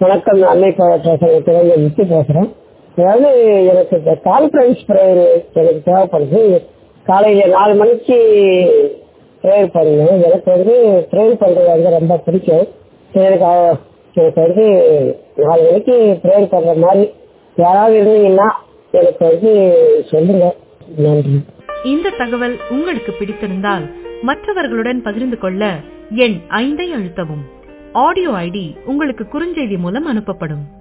வணக்கம் நான் அன்னை பேசுறேன் முத்து பேசுறேன் அதாவது எனக்கு இந்த கான்ஃபரன்ஸ் ப்ரேயர் எனக்கு தேவைப்படுது காலையில நாலு மணிக்கு ப்ரேயர் பண்ணணும் எனக்கு வந்து ப்ரேயர் பண்றது வந்து ரொம்ப பிடிக்கும் எனக்கு அஹ், எனக்கு வந்து நாலு மணிக்கு ப்ரேயர் பண்ற மாதிரி யாராவது இருந்தீங்கன்னா எனக்கு வந்து சொல்லுங்க நன்றி இந்த தகவல் உங்களுக்கு பிடித்திருந்தால் மற்றவர்களுடன் பகிர்ந்து கொள்ள எண் ஐந்தை அழுத்தவும் ஆடியோ ஐடி உங்களுக்கு குறுஞ்செய்தி மூலம் அனுப்பப்படும்